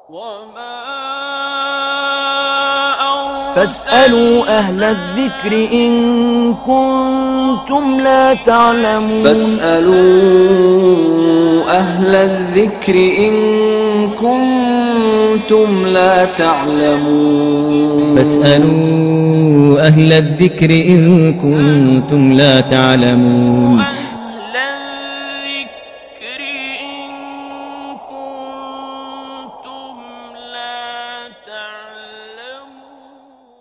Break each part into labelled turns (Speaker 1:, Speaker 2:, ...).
Speaker 1: فاسألوا أهل الذكر إن كنتم لا تعلمون
Speaker 2: فاسألوا أهل الذكر إن كنتم لا تعلمون
Speaker 3: فاسألوا أهل الذكر إن كنتم لا تعلمون
Speaker 4: أهل الذكر إن كنتم لا تعلمون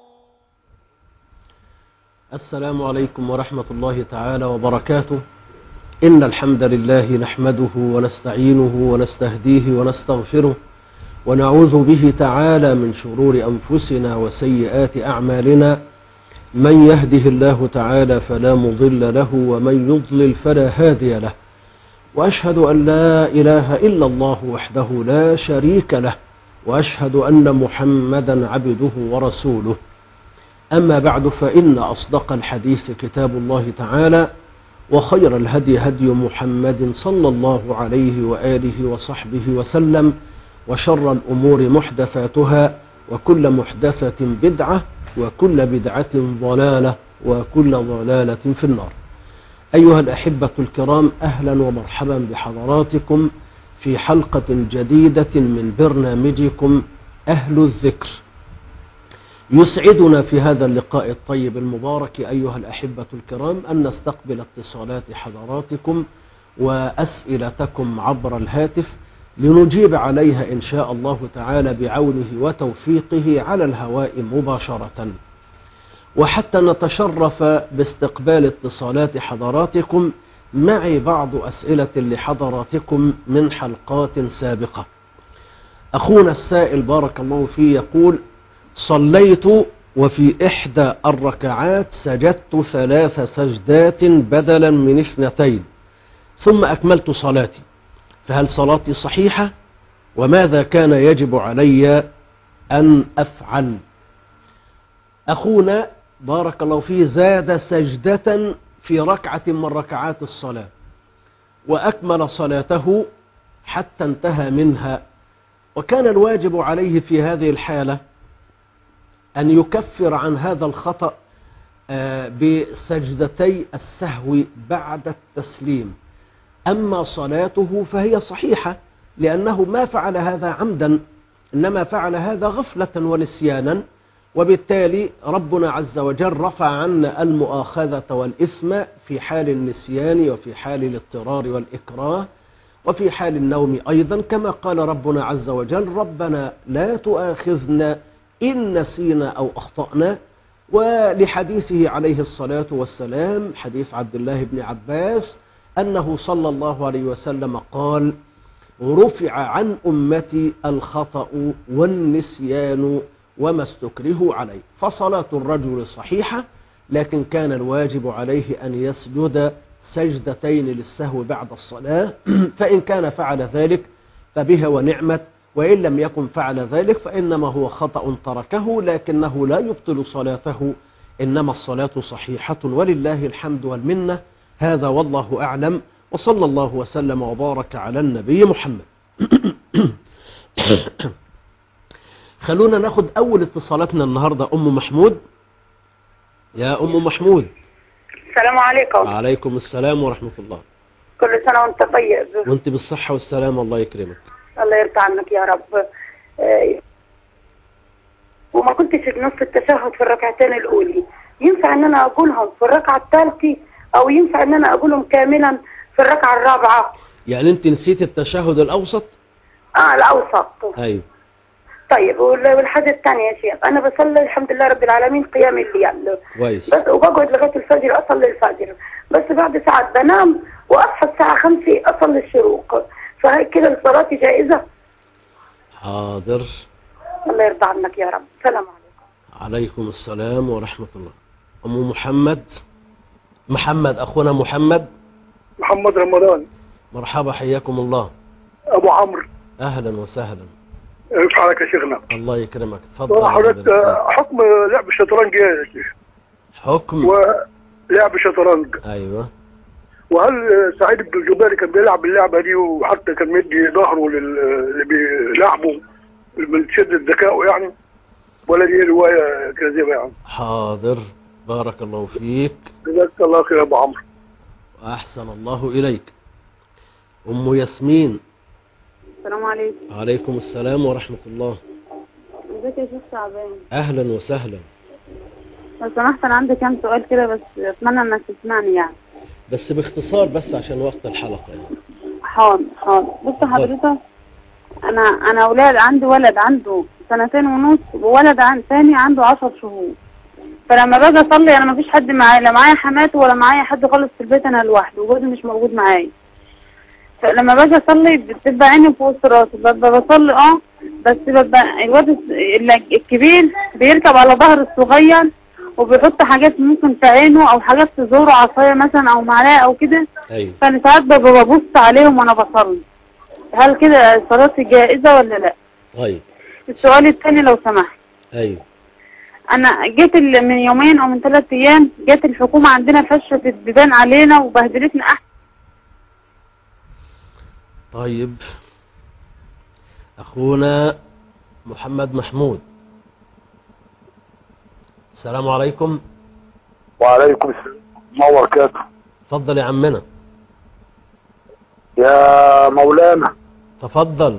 Speaker 5: السلام عليكم ورحمة الله تعالى وبركاته إن الحمد لله نحمده ونستعينه ونستهديه ونستغفره ونعوذ به تعالى من شرور أنفسنا وسيئات أعمالنا من يهده الله تعالى فلا مضل له ومن يضلل فلا هادي له وأشهد أن لا إله إلا الله وحده لا شريك له وأشهد أن محمدا عبده ورسوله أما بعد فإن أصدق الحديث كتاب الله تعالى وخير الهدي هدي محمد صلى الله عليه وآله وصحبه وسلم وشر الأمور محدثاتها وكل محدثة بدعة وكل بدعة ضلالة وكل ضلالة في النار أيها الأحبة الكرام أهلا ومرحبا بحضراتكم في حلقة جديدة من برنامجكم أهل الذكر يسعدنا في هذا اللقاء الطيب المبارك أيها الأحبة الكرام أن نستقبل اتصالات حضراتكم وأسئلتكم عبر الهاتف لنجيب عليها إن شاء الله تعالى بعونه وتوفيقه على الهواء مباشرة وحتى نتشرف باستقبال اتصالات حضراتكم معي بعض أسئلة لحضراتكم من حلقات سابقة أخونا السائل بارك الله فيه يقول صليت وفي إحدى الركعات سجدت ثلاث سجدات بدلا من اثنتين ثم أكملت صلاتي فهل صلاتي صحيحة وماذا كان يجب علي أن أفعل أخونا بارك الله فيه زاد سجدة في ركعة من ركعات الصلاة وأكمل صلاته حتى انتهى منها وكان الواجب عليه في هذه الحالة أن يكفر عن هذا الخطأ بسجدتي السهو بعد التسليم أما صلاته فهي صحيحة لأنه ما فعل هذا عمدا إنما فعل هذا غفلة ونسيانا وبالتالي ربنا عز وجل رفع عنا المؤاخذة والإثم في حال النسيان وفي حال الاضطرار والإكراه وفي حال النوم أيضا كما قال ربنا عز وجل ربنا لا تؤاخذنا إن نسينا أو أخطأنا ولحديثه عليه الصلاة والسلام حديث عبد الله بن عباس أنه صلى الله عليه وسلم قال رفع عن أمتي الخطأ والنسيان وما استكرهوا عليه فصلاة الرجل صحيحة لكن كان الواجب عليه أن يسجد سجدتين للسهو بعد الصلاة فإن كان فعل ذلك فبها ونعمت وإن لم يكن فعل ذلك فإنما هو خطأ تركه لكنه لا يبطل صلاته إنما الصلاة صحيحة ولله الحمد والمنة هذا والله أعلم وصلى الله وسلم وبارك على النبي محمد خلونا ناخد أول اتصالاتنا النهاردة أم محمود يا أم محمود
Speaker 6: السلام عليكم
Speaker 5: عليكم السلام ورحمة الله
Speaker 6: كل سنة وانت طيب
Speaker 5: وانت بالصحة والسلام الله يكرمك
Speaker 6: الله يرضى عنك يا رب آه، وما كنتش في نص التشهد في الركعتين الأولى ينفع ان انا اقولهم في الركعة الثالثة او ينفع ان انا اقولهم كاملا في الركعة الرابعة
Speaker 5: يعني انت نسيت التشهد الأوسط
Speaker 6: اه الاوسط
Speaker 5: أيوه
Speaker 6: طيب وال- والحاجة الثانية يا شيخ انا بصلي الحمد لله رب العالمين قيام الليل
Speaker 5: كويس
Speaker 6: بس وبقعد لغاية الفجر اصلي الفجر بس بعد ساعات بنام واصحى الساعة خمسة اصلي الشروق فهي كده الصلاة جائزة
Speaker 5: حاضر
Speaker 6: الله يرضى عنك يا رب سلام عليكم
Speaker 5: عليكم السلام ورحمة الله أم محمد محمد أخونا محمد
Speaker 7: محمد رمضان
Speaker 5: مرحبا حياكم الله
Speaker 7: ابو عمرو
Speaker 5: أهلا وسهلا
Speaker 7: ايش حالك يا شيخنا
Speaker 5: الله يكرمك تفضل
Speaker 7: حضرتك آه، حكم لعب الشطرنج ايه يا شيخ
Speaker 5: حكم
Speaker 7: ولعب الشطرنج
Speaker 5: أيوة
Speaker 7: وهل آه، سعيد بن جبير كان بيلعب اللعبه دي وحتى كان مدي ظهره لل- اللي بيلعبه من شدة ذكائه يعني ولا دي رواية كاذبة يعني
Speaker 5: حاضر بارك الله فيك
Speaker 7: جزاك الله خير يا أبو عمرو
Speaker 5: وأحسن الله إليك أم ياسمين
Speaker 6: السلام عليكم
Speaker 5: عليكم السلام ورحمة الله
Speaker 6: ازيك يا شيخ شعبان
Speaker 5: أهلا وسهلا
Speaker 6: لو سمحت انا عندي كام سؤال كده بس اتمنى انك تسمعني يعني
Speaker 5: بس باختصار بس عشان وقت الحلقة يعني
Speaker 6: حاضر حاضر بص حضرتك انا انا اولاد عندي ولد عنده سنتين ونص وولد عن تاني عنده عشر شهور فلما باجي اصلي انا مفيش حد معايا لا معايا حماته ولا معايا حد خالص في البيت انا لوحدي وجوزي مش موجود معايا فلما باجي اصلي بتبقى عيني في وسط راسي ببقى بصلي اه بس ببقى الواد الس- الكبير بيركب على ظهر الصغير وبيحط حاجات ممكن في عينه او حاجات في زوره عصايه مثلا او معلقه او كده
Speaker 5: أيوه
Speaker 6: فانا ساعات ببقى ببص عليهم وانا بصلي هل كده صلاتي جائزة ولا لا
Speaker 5: طيب
Speaker 6: السؤال الثاني لو سمحت
Speaker 5: أيوه
Speaker 6: انا جيت ال- من يومين او من ثلاث ايام جت الحكومة عندنا فشت البيبان علينا وبهدلتنا احسن
Speaker 5: طيب أخونا محمد محمود السلام عليكم
Speaker 7: وعليكم السلام ورحمة الله وبركاته
Speaker 5: تفضل يا عمنا
Speaker 7: يا مولانا
Speaker 5: تفضل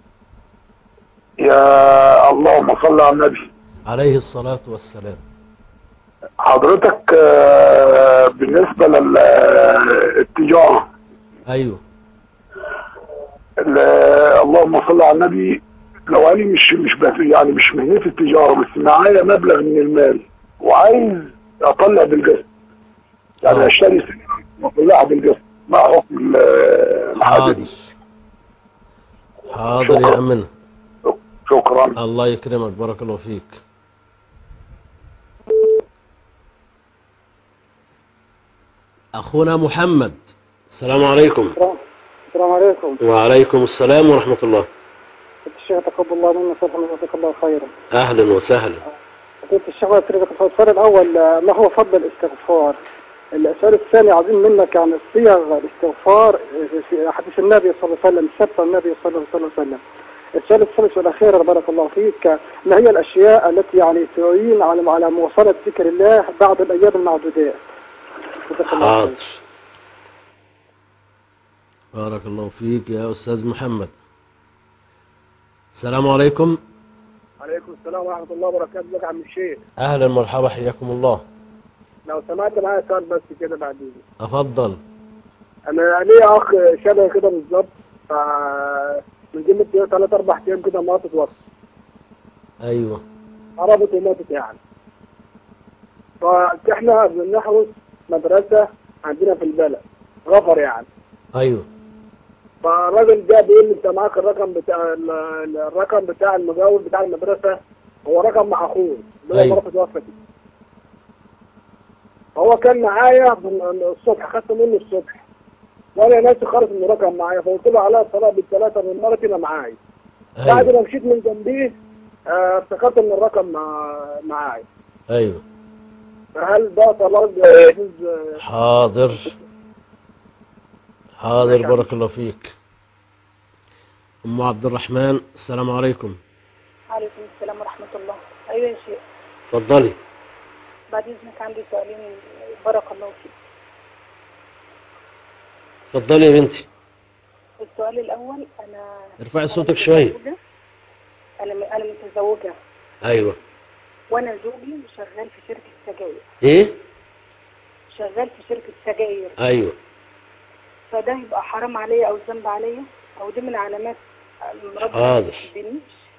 Speaker 7: يا اللهم صل على النبي
Speaker 5: عليه الصلاة والسلام
Speaker 7: حضرتك آه، بالنسبة للتجارة
Speaker 5: أيوه
Speaker 7: اللهم صل على النبي لو انا مش مش بس يعني مش مهنتي التجارة بس معايا مبلغ من المال وعايز اطلع بالقسط يعني
Speaker 5: آه.
Speaker 7: اشتري سيارة واطلعها بالقسط مع حكم ال-
Speaker 5: حاضر
Speaker 7: الحدث
Speaker 5: حاضر يا
Speaker 7: شكرا.
Speaker 5: عمنا
Speaker 7: شكرا
Speaker 5: الله يكرمك بارك الله فيك أخونا محمد السلام عليكم
Speaker 8: السلام عليكم
Speaker 5: وعليكم السلام ورحمة الله
Speaker 8: الشيخ تقبل الله منا صالحا وجزاك الله خيرا
Speaker 5: أهلا وسهلا
Speaker 8: قلت الشيخ بقى تريد تفضل. السؤال الأول آه، ما هو فضل الاستغفار السؤال الثاني عايزين منك عن صيغ الاستغفار آه، في حديث النبي صلى الله عليه وسلم ثبت النبي صلى الله عليه وسلم السؤال الثالث والأخير بارك الله فيك ما هي الأشياء التي يعني تعين على على مواصلة ذكر الله بعد الأيام المعدودات جزاك الله
Speaker 5: حاضر
Speaker 8: خير.
Speaker 5: بارك الله فيك يا أستاذ محمد السلام عليكم
Speaker 7: عليكم السلام ورحمة الله وبركاته ازيك يا عم الشيخ
Speaker 5: أهلا مرحبا حياكم الله
Speaker 7: لو سمعت معايا سؤال بس كده بعدين
Speaker 5: أفضل
Speaker 7: انا ليا اخ شبه كده بالظبط ف من جملة ثلاث اربع ايام كده ماتت وقت
Speaker 5: أيوه
Speaker 7: قربت وماتت يعني فاحنا بنحرس مدرسة عندنا في البلد غفر يعني
Speaker 5: أيوه
Speaker 7: فالراجل جه بيقول لي انت معاك الرقم بتاع ال- ال- الرقم بتاع المجاور بتاع المدرسة هو رقم مع اخوه اللي هو
Speaker 5: أيوة.
Speaker 7: مراته توفت هو كان معايا من- الصبح خدت منه الصبح وانا ناسي خالص انه رقم معايا فقلت له على الصلاه بالثلاثه من مرتي انا معايا بعد
Speaker 5: أيوه
Speaker 7: ما مشيت من جنبيه آه، افتكرت ان الرقم مع- معايا
Speaker 5: أيوه
Speaker 7: فهل ده صلاه جائز
Speaker 5: حاضر حاضر بارك الله فيك أم عبد الرحمن السلام عليكم
Speaker 6: عليكم السلام ورحمة الله ايوه يا شيخ
Speaker 5: اتفضلي
Speaker 6: بعد اذنك عندي سؤالين بارك الله فيك
Speaker 5: اتفضلي يا بنتي
Speaker 6: السؤال الاول انا
Speaker 5: ارفعي صوتك شوية
Speaker 6: انا انا متزوجة
Speaker 5: أيوه
Speaker 6: وانا زوجي شغال في شركة سجاير
Speaker 5: إيه
Speaker 6: شغال في شركة سجاير
Speaker 5: أيوه
Speaker 6: فده يبقى حرام عليا او ذنب عليا او دي من علامات ربنا
Speaker 5: حاضر.
Speaker 6: ما يحبنيش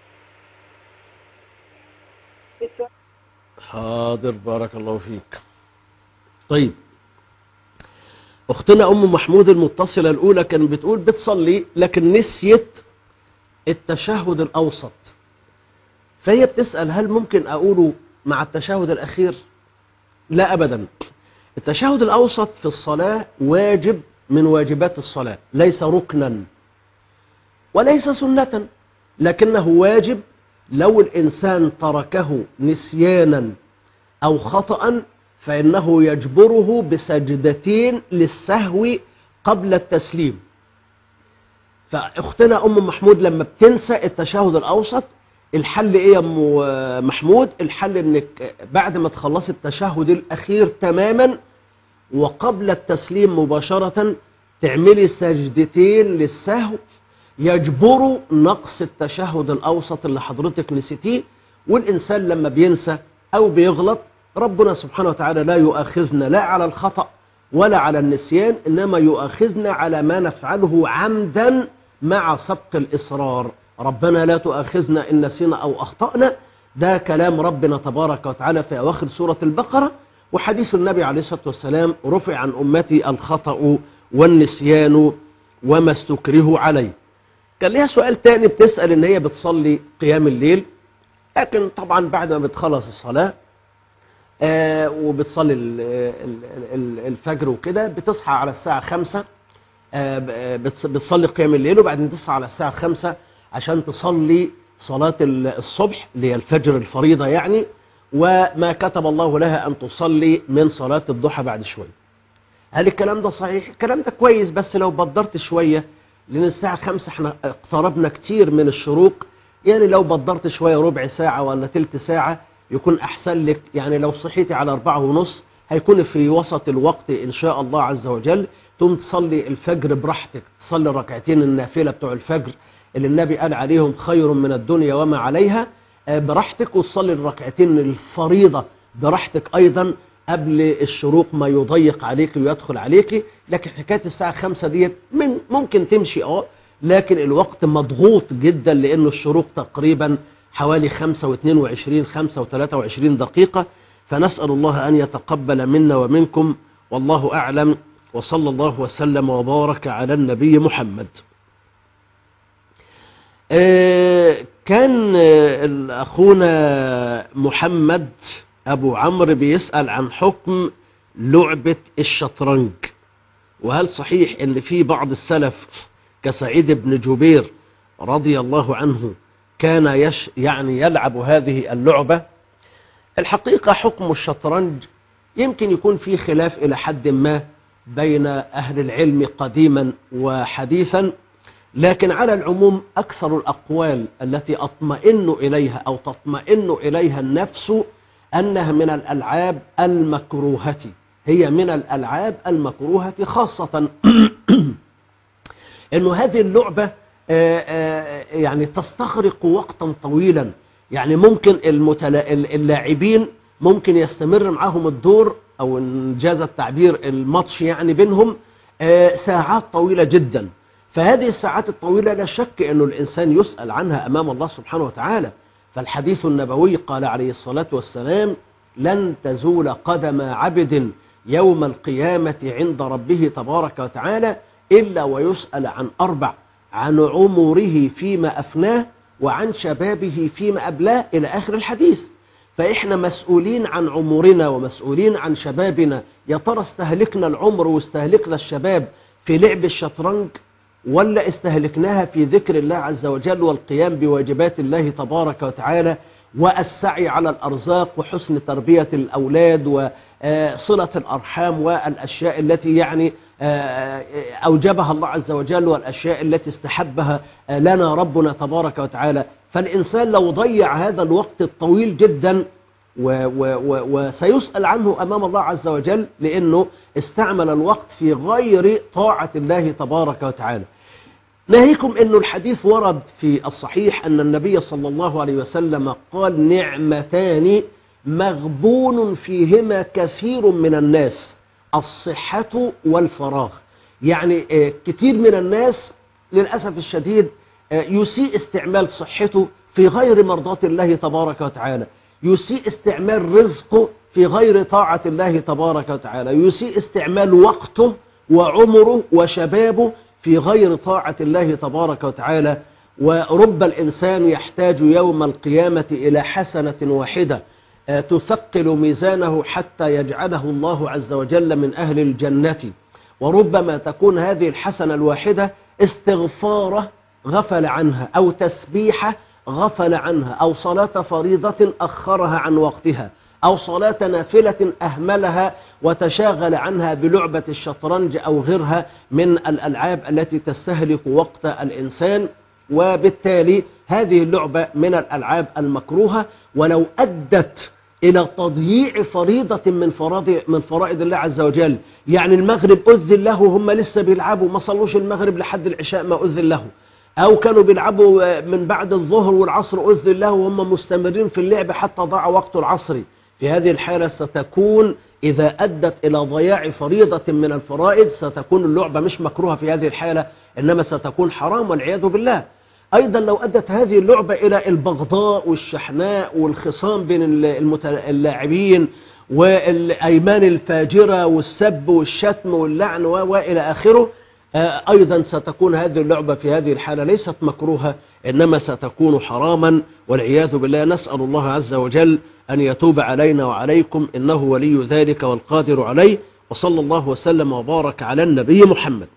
Speaker 6: السؤال
Speaker 5: حاضر بارك الله فيك طيب اختنا ام محمود المتصله الاولى كان بتقول بتصلي لكن نسيت التشهد الاوسط فهي بتسال هل ممكن اقوله مع التشهد الاخير لا ابدا التشهد الاوسط في الصلاه واجب من واجبات الصلاه ليس ركنا وليس سنه لكنه واجب لو الإنسان تركه نسيانا أو خطأ فإنه يجبره بسجدتين للسهو قبل التسليم فأختنا أم محمود لما بتنسى التشهد الأوسط الحل ايه يا ام آه، محمود الحل انك بعد ما تخلصي التشهد الاخير تماما وقبل التسليم مباشرة تعملي سجدتين للسهو يجبروا نقص التشهد الأوسط اللي حضرتك نسيتيه والإنسان لما بينسى أو بيغلط ربنا سبحانه وتعالى لا يؤاخذنا لا على الخطأ ولا على النسيان إنما يؤاخذنا على ما نفعله عمدا مع سبق الإصرار ربنا لا تؤاخذنا إن نسينا أو أخطأنا ده كلام ربنا تبارك وتعالى في أواخر سورة البقرة وحديث النبي عليه الصلاة والسلام رفع عن أمتي الخطأ والنسيان وما استكرهوا عليه كان ليها سؤال تاني بتسأل إن هي بتصلي قيام الليل لكن طبعا بعد ما بتخلص الصلاة آه وبتصلي ال- ال- ال- الفجر وكده بتصحى على الساعة خمسة آه، ب- بتص- بتصلي قيام الليل وبعدين تصحى على الساعة خمسة عشان تصلي صلاة ال- الصبح اللي هي الفجر الفريضة يعني وما كتب الله لها أن تصلي من صلاة الضحى بعد شوية هل الكلام ده صحيح؟ الكلام ده كويس بس لو بدرت شوية لأن الساعة خمسة احنا اقتربنا كتير من الشروق يعني لو بدرت شوية ربع ساعة ولا تلت ساعة يكون أحسن لك يعني لو صحيتي على أربعة ونص هيكون في وسط الوقت إن شاء الله عز وجل تقوم تصلي الفجر براحتك تصلي الركعتين النافلة بتوع الفجر اللي النبي قال عليهم خير من الدنيا وما عليها آه، براحتك وتصلي الركعتين الفريضة براحتك أيضا قبل الشروق ما يضيق عليك ويدخل عليك لكن حكاية الساعة خمسة ديت من ممكن تمشي اه لكن الوقت مضغوط جدا لأنه الشروق تقريبا حوالي خمسة واثنين وعشرين خمسة وثلاثة وعشرين دقيقة فنسأل الله أن يتقبل منا ومنكم والله أعلم وصلى الله وسلم وبارك على النبي محمد آه، كان آه، أخونا محمد أبو عمرو بيسأل عن حكم لعبة الشطرنج وهل صحيح ان في بعض السلف كسعيد بن جبير رضي الله عنه كان يش يعني يلعب هذه اللعبة الحقيقة حكم الشطرنج يمكن يكون في خلاف إلى حد ما بين أهل العلم قديما وحديثا لكن على العموم أكثر الأقوال التي أطمئن إليها أو تطمئن إليها النفس أنها من الألعاب المكروهة هي من الألعاب المكروهة خاصة أنه هذه اللعبة آه، آه، يعني تستغرق وقتا طويلا يعني ممكن المتلا... اللاعبين ممكن يستمر معهم الدور أو إن جاز التعبير الماتش يعني بينهم آه، ساعات طويلة جدا فهذه الساعات الطويلة لا شك أنه الإنسان يسأل عنها أمام الله سبحانه وتعالى فالحديث النبوي قال عليه الصلاة والسلام لن تزول قدم عبد يوم القيامة عند ربه تبارك وتعالى إلا ويسأل عن أربع عن عمره فيما أفناه وعن شبابه فيما أبلاه إلى آخر الحديث فإحنا مسؤولين عن عمرنا ومسؤولين عن شبابنا يا ترى استهلكنا العمر واستهلكنا الشباب في لعب الشطرنج ولا استهلكناها في ذكر الله عز وجل والقيام بواجبات الله تبارك وتعالى والسعي على الأرزاق وحسن تربية الأولاد وصلة الأرحام والأشياء التي يعني أوجبها الله عز وجل والأشياء التي استحبها لنا ربنا تبارك وتعالى فالإنسان لو ضيع هذا الوقت الطويل جدا و و و وسيسأل عنه أمام الله عز وجل لأنه استعمل الوقت في غير طاعة الله تبارك وتعالى ناهيكم أن الحديث ورد في الصحيح أن النبي صلى الله عليه وسلم قال نعمتان مغبون فيهما كثير من الناس الصحة والفراغ يعني آه، كتير من الناس للأسف الشديد آه، يسيء استعمال صحته في غير مرضاة الله تبارك وتعالى يسيء استعمال رزقه في غير طاعة الله تبارك وتعالى يسيء استعمال وقته وعمره وشبابه في غير طاعة الله تبارك وتعالى ورب الإنسان يحتاج يوم القيامة إلى حسنة واحدة آه، تثقل ميزانه حتى يجعله الله عز وجل من أهل الجنة وربما تكون هذه الحسنة الواحدة استغفارة غفل عنها أو تسبيحة غفل عنها أو صلاة فريضة أخرها عن وقتها أو صلاة نافلة أهملها وتشاغل عنها بلعبة الشطرنج أو غيرها من الألعاب التي تستهلك وقت الإنسان وبالتالي هذه اللعبة من الألعاب المكروهة ولو أدت إلى تضييع فريضة من فرائض من فرائض الله عز وجل يعني المغرب أذن له هم لسه بيلعبوا ما صلوش المغرب لحد العشاء ما أذن له أو كانوا بيلعبوا من بعد الظهر والعصر أذن له وهم مستمرين في اللعب حتى ضاع وقت العصر في هذه الحالة ستكون إذا أدت إلى ضياع فريضة من الفرائض ستكون اللعبة مش مكروهة في هذه الحالة إنما ستكون حرام والعياذ بالله أيضا لو أدت هذه اللعبة إلى البغضاء والشحناء والخصام بين المت- اللاعبين والأيمان الفاجرة والسب والشتم واللعن و- وإلى آخره آه، أيضا ستكون هذه اللعبة في هذه الحالة ليست مكروهة إنما ستكون حراما والعياذ بالله نسأل الله عز وجل أن يتوب علينا وعليكم إنه ولي ذلك والقادر عليه وصلى الله وسلم وبارك على النبي محمد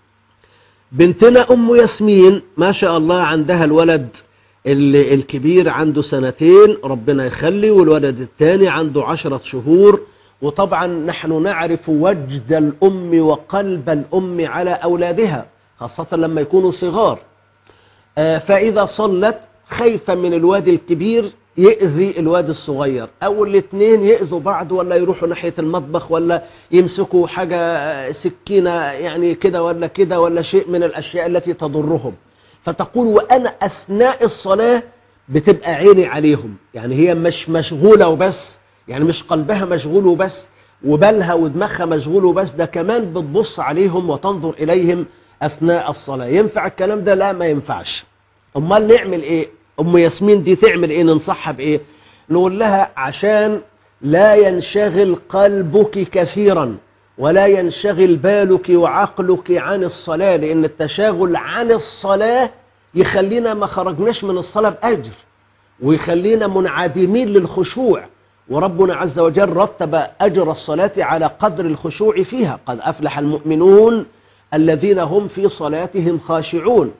Speaker 5: بنتنا أم ياسمين ما شاء الله عندها الولد ال- الكبير عنده سنتين ربنا يخلي والولد الثاني عنده عشرة شهور وطبعا نحن نعرف وجد الأم وقلب الأم على أولادها خاصة لما يكونوا صغار آه، فإذا صلت خايفة من الواد الكبير يأذي الواد الصغير أو الاثنين يأذوا بعض ولا يروحوا ناحية المطبخ ولا يمسكوا حاجة آه، سكينة يعني كده ولا كده ولا شيء من الأشياء التي تضرهم فتقول وأنا أثناء الصلاة بتبقى عيني عليهم يعني هي مش مشغولة وبس يعني مش قلبها مشغول وبس وبالها ودماغها مشغول وبس ده كمان بتبص عليهم وتنظر إليهم أثناء الصلاة ينفع الكلام ده لا ما ينفعش أمال نعمل إيه أم ياسمين دي تعمل إيه ننصحها بإيه نقول لها عشان لا ينشغل قلبك كثيرا ولا ينشغل بالك وعقلك عن الصلاة لأن التشاغل عن الصلاة يخلينا ما خرجناش من الصلاة بأجر ويخلينا منعدمين للخشوع وربنا عز وجل رتب أجر الصلاة على قدر الخشوع فيها قد أفلح المؤمنون الذين هم في صلاتهم خاشعون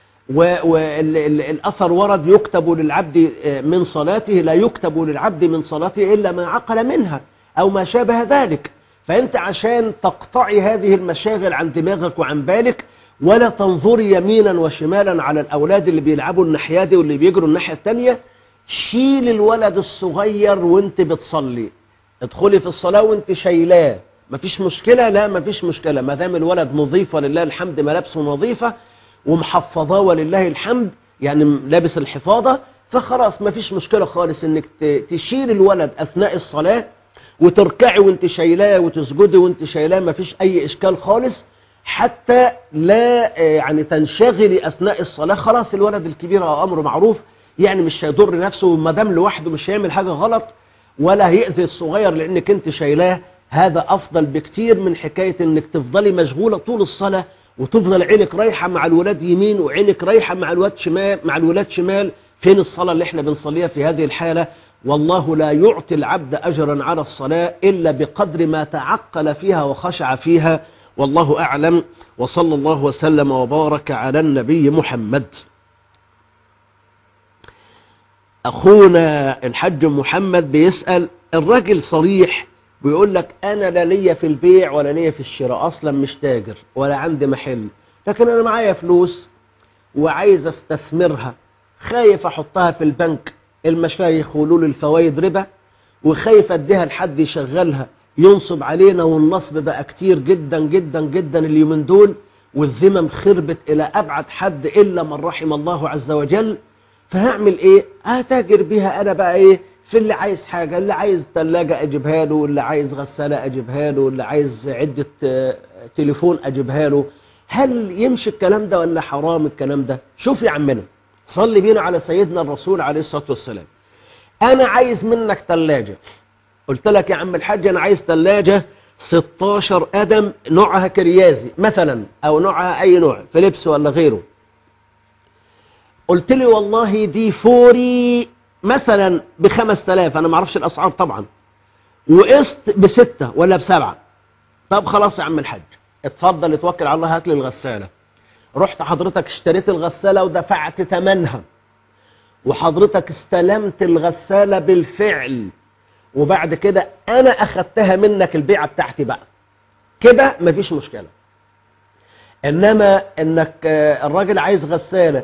Speaker 5: والأثر ورد يكتب للعبد من صلاته لا يكتب للعبد من صلاته إلا ما عقل منها أو ما شابه ذلك فأنت عشان تقطعي هذه المشاغل عن دماغك وعن بالك ولا تنظري يمينا وشمالا على الأولاد اللي بيلعبوا الناحية دي واللي بيجروا الناحية التانية شيل الولد الصغير وانت بتصلي ادخلي في الصلاة وانت شايلاه مفيش مشكلة لا مفيش مشكلة ما دام الولد نظيف ولله الحمد ملابسه نظيفة ومحفظاه ولله الحمد يعني لابس الحفاظة فخلاص مفيش مشكلة خالص انك ت- تشيل الولد اثناء الصلاة وتركعي وانت شايلاه وتسجدي وانت شايلاه مفيش اي اشكال خالص حتى لا آه، يعني تنشغلي اثناء الصلاة خلاص الولد الكبير هو امر معروف يعني مش هيضر نفسه ما دام لوحده مش هيعمل حاجة غلط ولا هيأذي الصغير لانك انت شايلاه هذا افضل بكتير من حكاية انك تفضلي مشغولة طول الصلاة وتفضل عينك رايحة مع الولاد يمين وعينك رايحة مع الولاد شمال مع الولاد شمال فين الصلاة اللي احنا بنصليها في هذه الحالة والله لا يعطي العبد أجرا على الصلاة إلا بقدر ما تعقل فيها وخشع فيها والله أعلم وصلى الله وسلم وبارك على النبي محمد أخونا الحج محمد بيسأل الراجل صريح بيقول لك أنا لا ليا في البيع ولا ليا في الشراء أصلا مش تاجر ولا عندي محل لكن أنا معايا فلوس وعايز استثمرها خايف أحطها في البنك المشايخ يقولوا لي الفوائد ربا وخايف أديها لحد يشغلها ينصب علينا والنصب بقى كتير جدا جدا جدا اليومين دول والذمم خربت إلى أبعد حد إلا من رحم الله عز وجل فهعمل ايه هتاجر بيها انا بقى ايه في اللي عايز حاجة اللي عايز تلاجة اجيبها له اللي عايز غسالة اجيبها له اللي عايز عدة آه، تليفون اجيبها له هل يمشي الكلام ده ولا حرام الكلام ده شوف يا عمنا صلي بينا على سيدنا الرسول عليه الصلاة والسلام انا عايز منك تلاجة قلت لك يا عم الحاج انا عايز تلاجة 16 قدم نوعها كريازي مثلا او نوعها اي نوع فيليبس ولا غيره قلت لي والله دي فوري مثلا بخمس تلاف انا ما اعرفش الاسعار طبعا وقسط بستة ولا بسبعة طب خلاص يا عم الحاج اتفضل اتوكل على الله هات لي الغسالة رحت حضرتك اشتريت الغسالة ودفعت ثمنها وحضرتك استلمت الغسالة بالفعل وبعد كده انا اخدتها منك البيعة بتاعتي بقى كده مفيش مشكلة انما انك آه، الراجل عايز غسالة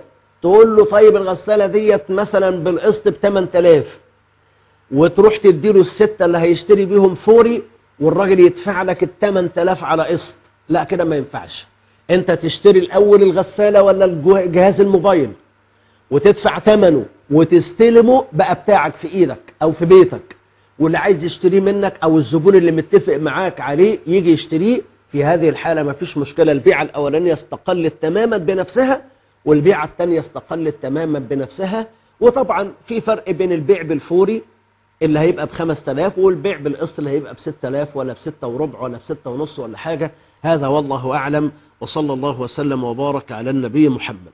Speaker 5: تقول له طيب الغسالة ديت مثلا بالقسط ب 8000 وتروح تديله الستة اللي هيشتري بيهم فوري والراجل يدفع لك ال 8000 على قسط لا كده ما ينفعش انت تشتري الاول الغسالة ولا الجه- جهاز الموبايل وتدفع ثمنه وتستلمه بقى بتاعك في ايدك او في بيتك واللي عايز يشتريه منك او الزبون اللي متفق معاك عليه يجي يشتريه في هذه الحالة ما فيش مشكلة البيعة الاولانية استقلت تماما بنفسها والبيعة الثانية استقلت تماما بنفسها وطبعا في فرق بين البيع بالفوري اللي هيبقى ب 5000 والبيع بالقسط اللي هيبقى ب 6000 ولا ب 6 وربع ولا ب 6 ونص ولا حاجة هذا والله أعلم وصلى الله وسلم وبارك على النبي محمد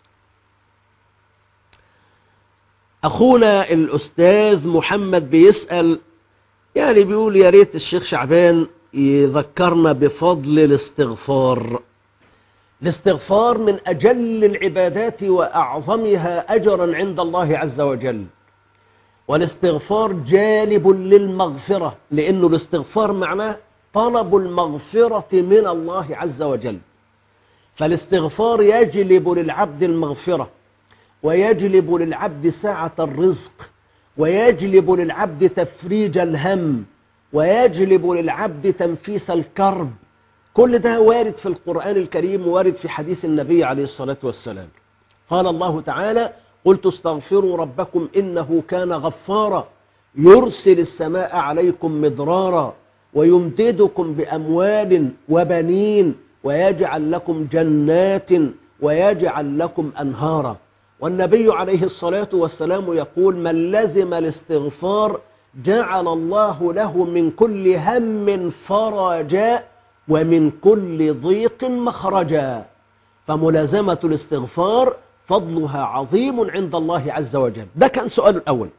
Speaker 5: أخونا الأستاذ محمد بيسأل يعني بيقول يا ريت الشيخ شعبان يذكرنا بفضل الاستغفار الاستغفار من أجل العبادات وأعظمها أجرا عند الله عز وجل والاستغفار جالب للمغفرة لأنه الاستغفار معناه طلب المغفرة من الله عز وجل فالاستغفار يجلب للعبد المغفرة ويجلب للعبد سعة الرزق ويجلب للعبد تفريج الهم ويجلب للعبد تنفيس الكرب كل ده وارد في القرآن الكريم وارد في حديث النبي عليه الصلاة والسلام قال الله تعالى قلت استغفروا ربكم إنه كان غفارا يرسل السماء عليكم مدرارا ويمددكم بأموال وبنين ويجعل لكم جنات ويجعل لكم أنهارا والنبي عليه الصلاة والسلام يقول من لزم الاستغفار جعل الله له من كل هم فرجا ومن كل ضيق مخرجا فملازمة الاستغفار فضلها عظيم عند الله عز وجل ده كان سؤال الأول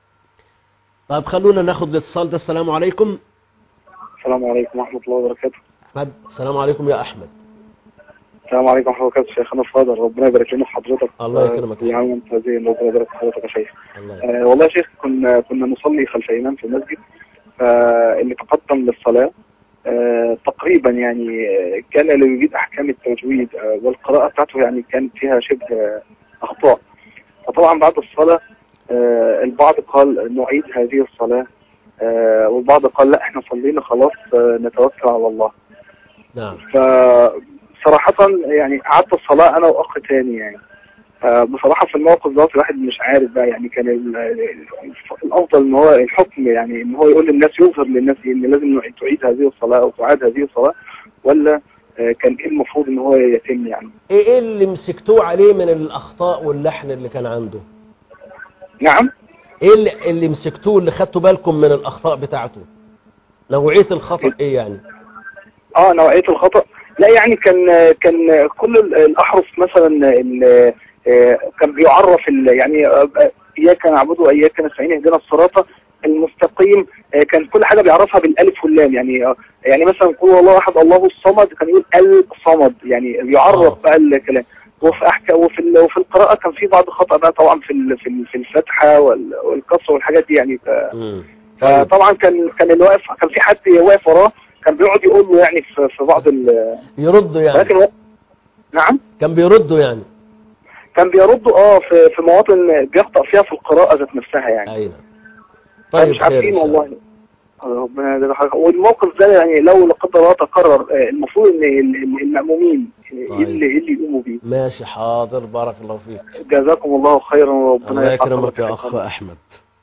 Speaker 5: طيب خلونا ناخد الاتصال ده السلام عليكم
Speaker 9: السلام عليكم ورحمة الله وبركاته
Speaker 5: أحمد السلام عليكم يا أحمد
Speaker 9: السلام عليكم ورحمة الله وبركاته شيخنا فاضل ربنا يبارك لنا في حضرتك
Speaker 5: الله يكرمك.
Speaker 9: يا عم انت زين ربنا يبارك في حضرتك يا شيخ
Speaker 5: الله يكرمك.
Speaker 9: آه والله يا شيخ كنا كنا نصلي خلف إمام في المسجد فاللي تقدم للصلاة آه تقريبا يعني آه، كان لا يجيد أحكام التجويد آه والقراءة بتاعته يعني كانت فيها شبه آه، أخطاء فطبعا بعد الصلاة آه البعض قال نعيد هذه الصلاة آه والبعض قال لا احنا صلينا خلاص آه نتوكل على الله
Speaker 5: نعم
Speaker 9: فصراحة يعني قعدت الصلاة أنا وأخ تاني يعني آه، بصراحة في الموقف ده الواحد مش عارف بقى يعني كان ال- ال- الأفضل إن هو الحكم يعني إن هو يقول للناس يظهر للناس إن لازم تعيد هذه الصلاة أو تعاد هذه الصلاة ولا آه، كان إيه المفروض إن هو يتم يعني
Speaker 5: ايه إيه اللي مسكتوه عليه من الأخطاء واللحن اللي كان عنده
Speaker 9: نعم
Speaker 5: ايه اللي, اللي مسكتوه اللي خدتوا بالكم من الأخطاء بتاعته نوعية الخطأ ايه يعني
Speaker 9: اه نوعية الخطأ لا يعني كان كان كل ال- الأحرف مثلا ال- آه، كان بيعرف ال- يعني آه، آه، إياك نعبد وإياك نستعين اهدنا الصراط المستقيم آه، كان كل حاجة بيعرفها بالألف واللام يعني آه، يعني مثلا قول والله أحد الله الصمد كان يقول الصمد يعني بيعرف
Speaker 5: آه.
Speaker 9: بقى الكلام وفي أحكا وفي ال- وفي القراءة كان في بعض خطأ بقى طبعا في ال- في ال- في الفتحة وال- والكسر والحاجات دي يعني ف-
Speaker 5: مم. طيب.
Speaker 9: فطبعا كان كان اللي واقف كان في حد واقف وراه كان بيقعد يقول له يعني في, في بعض ال
Speaker 5: يردوا يعني
Speaker 9: لكن هو- نعم
Speaker 5: كان بيردوا يعني
Speaker 9: كان بيرد اه في في مواطن بيخطأ فيها في القراءة ذات نفسها يعني
Speaker 5: ايوه
Speaker 9: طيب
Speaker 5: طيب
Speaker 9: مش
Speaker 5: خير إن
Speaker 9: عارفين
Speaker 5: شاء الله.
Speaker 9: والله آه، ربنا يجزاك خير. والموقف ده يعني لو لا قدر الله تكرر آه، المفروض ان ال- ال- المأمومين آه،
Speaker 5: طيب.
Speaker 9: ايه اللي إيه اللي يقوموا بيه
Speaker 5: ماشي حاضر بارك الله فيك
Speaker 9: جزاكم الله خيرا وربنا
Speaker 5: الله
Speaker 9: يسعدكم
Speaker 5: يكرمك يا
Speaker 9: ويسعدكم.
Speaker 5: أخ أحمد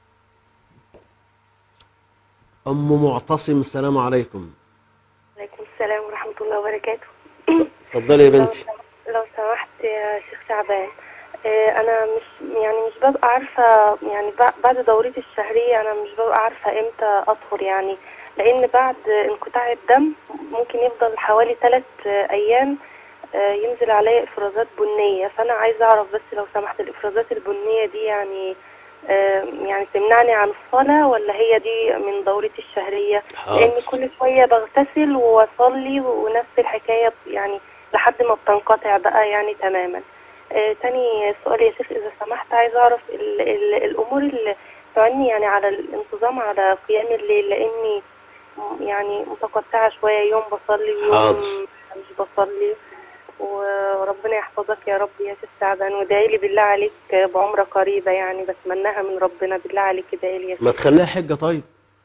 Speaker 5: أم معتصم السلام عليكم
Speaker 10: عليكم السلام ورحمة الله وبركاته
Speaker 5: اتفضلي يا
Speaker 10: لو,
Speaker 5: بنتي
Speaker 10: لو سمحت يا شيخ شعبان آه، أنا مش يعني مش ببقى عارفة يعني بع- بعد دورتي الشهرية أنا مش ببقى عارفة إمتى أطهر يعني لأن بعد انقطاع الدم ممكن يفضل حوالي ثلاث أيام آه، ينزل عليا إفرازات بنية فأنا عايزة أعرف بس لو سمحت الإفرازات البنية دي يعني آه، يعني تمنعني عن الصلاة ولا هي دي من دورتي الشهرية لأن
Speaker 5: حاضر
Speaker 10: كل شوية بغتسل وأصلي ونفس الحكاية يعني لحد ما بتنقطع بقى يعني تماما آه تاني سؤال يا شيخ إذا سمحت عايز أعرف ال ال الأمور اللي تعني يعني على الانتظام على قيام الليل لأني م- يعني متقطعة شوية يوم بصلي
Speaker 5: حاضر.
Speaker 10: ويوم مش بصلي وربنا يحفظك يا رب يا شيخ سعدان وادعي لي بالله عليك بعمرة قريبة يعني بتمناها من ربنا بالله عليك ادعي لي يا
Speaker 5: ما
Speaker 10: شيخ
Speaker 5: تخليها حجة طيب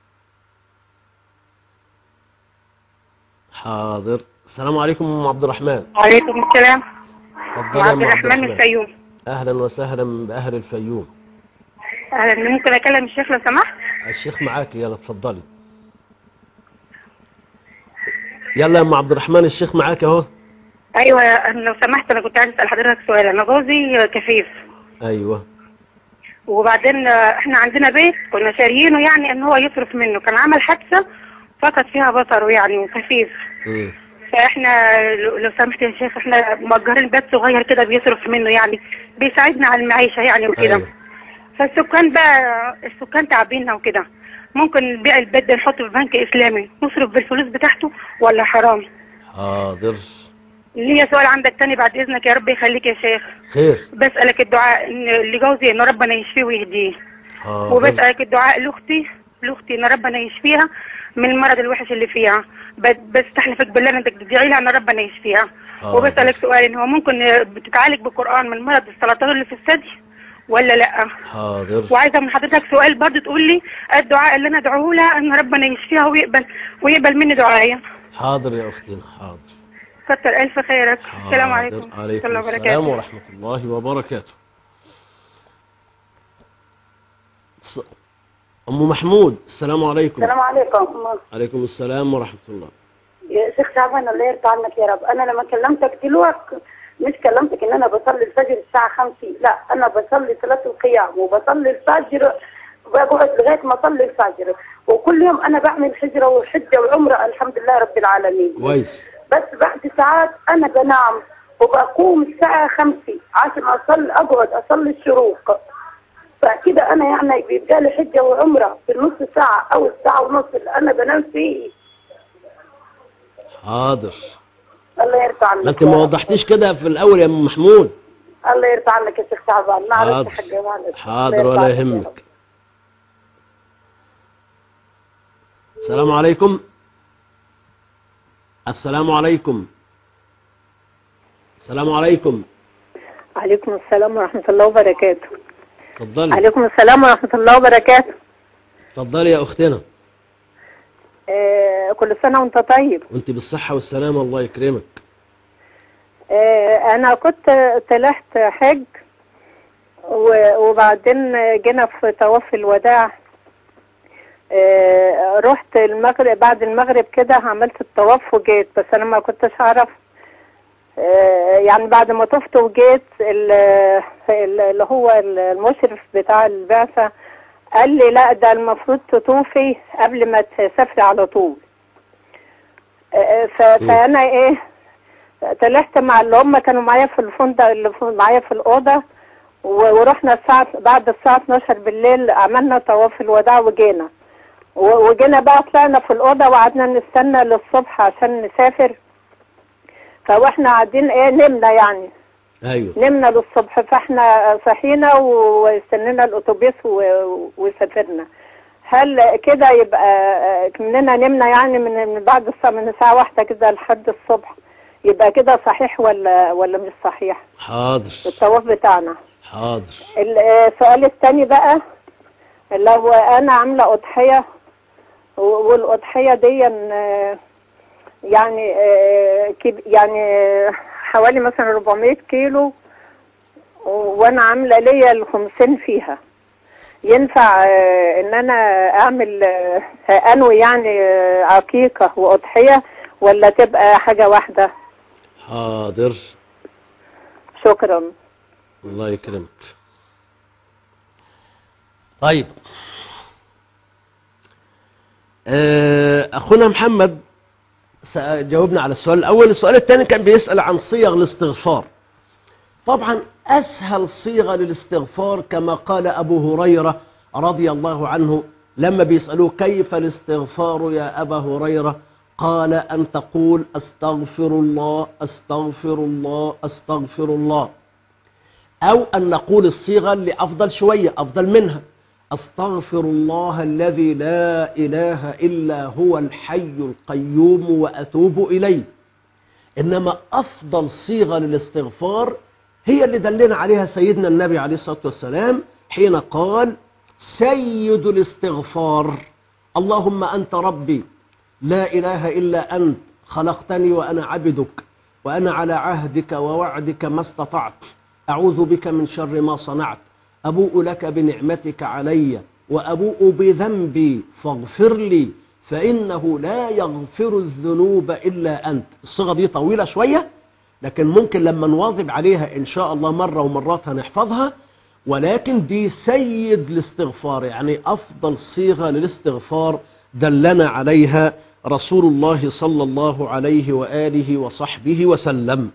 Speaker 5: حاضر السلام عليكم ام عبد الرحمن
Speaker 11: وعليكم السلام
Speaker 5: اتفضلي يا
Speaker 11: عبد
Speaker 5: أم
Speaker 11: الرحمن من الفيوم
Speaker 5: اهلا وسهلا باهل الفيوم
Speaker 11: اهلا ممكن اكلم الشيخ لو سمحت
Speaker 5: الشيخ معاك يلا اتفضلي يلا يا ام عبد الرحمن الشيخ معاك اهو
Speaker 11: ايوه أنا لو سمحت انا كنت عايز اسال حضرتك سؤال انا جوزي كفيف
Speaker 5: ايوه
Speaker 11: وبعدين آه، احنا عندنا بيت كنا شاريينه يعني ان هو يصرف منه كان عمل حادثه فقد فيها بصره يعني وكفيف
Speaker 5: مم.
Speaker 11: فاحنا لو لو سمحت يا شيخ احنا مأجرين بيت صغير كده بيصرف منه يعني بيساعدنا على المعيشه يعني وكده
Speaker 5: أيوة.
Speaker 11: فالسكان بقى السكان تعبيننا وكده ممكن نبيع البيت ده نحطه في بنك اسلامي نصرف بالفلوس بتاعته ولا حرام
Speaker 5: حاضر
Speaker 11: ليا سؤال عندك تاني بعد اذنك يا رب يخليك يا شيخ
Speaker 5: خير
Speaker 11: بسألك الدعاء إن- لجوزي ان ربنا يشفيه ويهديه
Speaker 5: حاضر
Speaker 11: وبسألك الدعاء لاختي لاختي ان ربنا يشفيها من المرض الوحش اللي فيها ب- بستحلفك بالله انك تدعي لها ان ربنا يشفيها
Speaker 5: حاضر.
Speaker 11: وبسألك سؤال ان هو ممكن بتتعالج بالقرآن من مرض السرطان اللي في الثدي ولا لا
Speaker 5: حاضر
Speaker 11: وعايزه من حضرتك سؤال برضه تقول لي الدعاء اللي انا ادعوه لها ان ربنا يشفيها ويقبل ويقبل مني دعائي
Speaker 5: حاضر يا اختي حاضر
Speaker 11: كتر الف خيرك السلام
Speaker 5: حاضر.
Speaker 11: عليكم
Speaker 5: عليكم
Speaker 11: ورحمة الله
Speaker 5: السلام
Speaker 11: وبركاته.
Speaker 5: ورحمة الله وبركاته ص- أم محمود السلام عليكم
Speaker 6: السلام عليكم
Speaker 5: عليكم السلام ورحمة الله
Speaker 6: يا شيخ شعبان الله يرضى عنك يا رب انا لما كلمتك دلوقتي مش كلمتك ان انا بصلي الفجر الساعه 5 لا انا بصلي صلاه القيام وبصلي الفجر بقعد لغايه ما اصلي الفجر وكل يوم انا بعمل حجره وحجه وعمره الحمد لله رب العالمين
Speaker 5: كويس
Speaker 6: بس بعد ساعات انا بنام وبقوم الساعه 5 عشان اصلي اقعد اصلي الشروق فكده انا يعني بيبقى لي حجه وعمره في النص ساعه او الساعه ونص اللي انا بنام فيه
Speaker 5: حاضر
Speaker 6: الله يرضى عنك
Speaker 5: ما انت
Speaker 6: يا
Speaker 5: ما
Speaker 6: رب.
Speaker 5: وضحتيش كده في الأول يا أم محمود
Speaker 6: الله يرضى عنك يا شيخ شعبان
Speaker 5: حاضر.
Speaker 6: معلش حاجه معلش
Speaker 5: حاضر
Speaker 6: الله
Speaker 5: ولا
Speaker 6: يرضى عنك يا رب.
Speaker 5: يهمك السلام عليكم السلام عليكم السلام عليكم
Speaker 12: عليكم السلام ورحمة الله وبركاته
Speaker 5: اتفضلي
Speaker 12: عليكم السلام ورحمة الله وبركاته
Speaker 5: اتفضلي يا أختنا
Speaker 12: آه كل سنة وانت طيب
Speaker 5: وانت بالصحة والسلامة الله يكرمك
Speaker 12: آه أنا كنت طلعت حج و- وبعدين جينا في طواف الوداع آه رحت المغرب بعد المغرب كده عملت الطواف وجيت بس أنا ما كنتش أعرف آه يعني بعد ما طفت وجيت ال- ال- اللي هو المشرف بتاع البعثة قال لي لا ده المفروض تطوفي قبل ما تسافري على طول آه، ف- فانا ايه طلعت مع اللي هم كانوا معايا في الفندق اللي في- معايا في الاوضه و- ورحنا الساعه بعد الساعه 12 بالليل عملنا طواف الوداع وجينا و- وجينا بقى طلعنا في الاوضه وقعدنا نستنى للصبح عشان نسافر فواحنا قاعدين ايه نمنا يعني
Speaker 5: ايوه
Speaker 12: نمنا للصبح فاحنا صحينا واستنينا الاتوبيس و- وسافرنا هل كده يبقى آه، مننا نمنا يعني من من بعد الساعة من الساعة واحدة كده لحد الصبح يبقى كده صحيح ولا ولا مش صحيح
Speaker 5: حاضر
Speaker 12: الطواف بتاعنا
Speaker 5: حاضر
Speaker 12: ال- آه، السؤال الثاني بقى لو انا عاملة اضحية و- والاضحية دي آه، يعني آه، كب- يعني آه، حوالي مثلا 400 كيلو و- وانا عاملة ليا الخمسين فيها ينفع آه، ان انا اعمل آه، انوي يعني آه، عقيقة واضحية ولا تبقى حاجة واحدة
Speaker 5: حاضر
Speaker 12: شكرا
Speaker 5: الله يكرمك طيب آه، أخونا محمد س- جاوبنا على السؤال الأول السؤال الثاني كان بيسأل عن صيغ الاستغفار طبعا أسهل صيغة للاستغفار كما قال أبو هريرة رضي الله عنه لما بيسألوه كيف الاستغفار يا أبا هريرة قال أن تقول أستغفر الله أستغفر الله أستغفر الله أو أن نقول الصيغة اللي أفضل شوية أفضل منها أستغفر الله الذي لا إله إلا هو الحي القيوم وأتوب إليه إنما أفضل صيغة للاستغفار هي اللي دلنا عليها سيدنا النبي عليه الصلاة والسلام حين قال سيد الاستغفار اللهم أنت ربي لا إله إلا أنت خلقتني وأنا عبدك وأنا على عهدك ووعدك ما استطعت أعوذ بك من شر ما صنعت أبوء لك بنعمتك علي وأبوء بذنبي فاغفر لي فإنه لا يغفر الذنوب إلا أنت الصيغة دي طويلة شوية لكن ممكن لما نواظب عليها إن شاء الله مرة ومرات هنحفظها ولكن دي سيد الاستغفار يعني أفضل صيغة للاستغفار دلنا عليها رسول الله صلى الله عليه وآله وصحبه وسلم